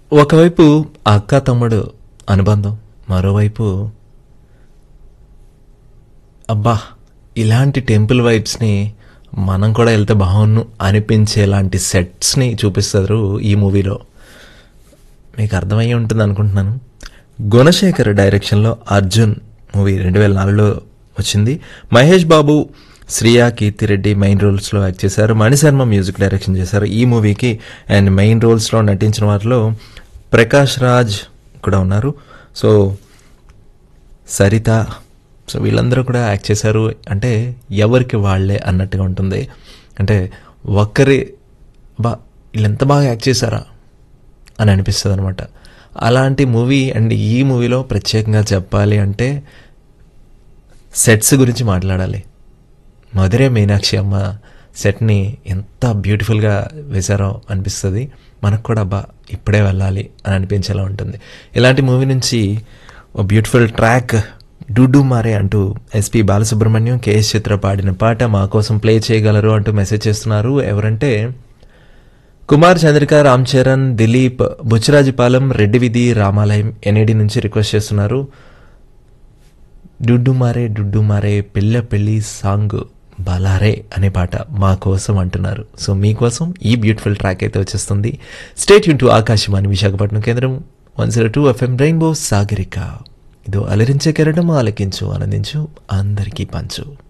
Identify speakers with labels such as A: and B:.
A: ఒకవైపు అక్క తమ్ముడు అనుబంధం మరోవైపు అబ్బా ఇలాంటి టెంపుల్ వైబ్స్ని మనం కూడా వెళ్తే బాగున్ను అనిపించేలాంటి సెట్స్ని చూపిస్తారు ఈ మూవీలో మీకు అర్థమయ్యి ఉంటుంది అనుకుంటున్నాను గుణశేఖర్ డైరెక్షన్లో అర్జున్ మూవీ రెండు వేల నాలుగులో వచ్చింది మహేష్ బాబు శ్రియా కీర్తిరెడ్డి మెయిన్ రోల్స్లో యాక్ట్ చేశారు మణిశర్మ మ్యూజిక్ డైరెక్షన్ చేశారు ఈ మూవీకి అండ్ మెయిన్ రోల్స్లో నటించిన వారిలో ప్రకాష్ రాజ్ కూడా ఉన్నారు సో సరిత సో వీళ్ళందరూ కూడా యాక్ట్ చేశారు అంటే ఎవరికి వాళ్ళే అన్నట్టుగా ఉంటుంది అంటే ఒక్కరి బా వీళ్ళు ఎంత బాగా యాక్ట్ చేశారా అని అనిపిస్తుంది అనమాట అలాంటి మూవీ అండ్ ఈ మూవీలో ప్రత్యేకంగా చెప్పాలి అంటే సెట్స్ గురించి మాట్లాడాలి మధురే మీనాక్షి అమ్మ సెట్ని ఎంత బ్యూటిఫుల్గా వేశారో అనిపిస్తుంది మనకు కూడా అబ్బా ఇప్పుడే వెళ్ళాలి అని అనిపించేలా ఉంటుంది ఇలాంటి మూవీ నుంచి ఓ బ్యూటిఫుల్ ట్రాక్ డూడు మారే అంటూ ఎస్పి బాలసుబ్రహ్మణ్యం కేఎస్ చిత్ర పాడిన పాట మా కోసం ప్లే చేయగలరు అంటూ మెసేజ్ చేస్తున్నారు ఎవరంటే కుమార్ చంద్రిక రామ్ చరణ్ దిలీప్ బుచ్చరాజుపాలెం రెడ్డి విధి రామాలయం ఎన్ఏడి నుంచి రిక్వెస్ట్ చేస్తున్నారు డుడ్డు మారే డుడ్డు మారే పెళ్ళ పెళ్ళి సాంగ్ బలారే అనే పాట మా కోసం అంటున్నారు సో మీకోసం ఈ బ్యూటిఫుల్ ట్రాక్ అయితే వచ్చేస్తుంది స్టేట్ యూన్ టు ఆకాశవాణి విశాఖపట్నం కేంద్రం one zero two FM rainbow Sagarika ఇదో అలరించే కెరటం ఆలకించు ఆనందించు అందరికీ పంచు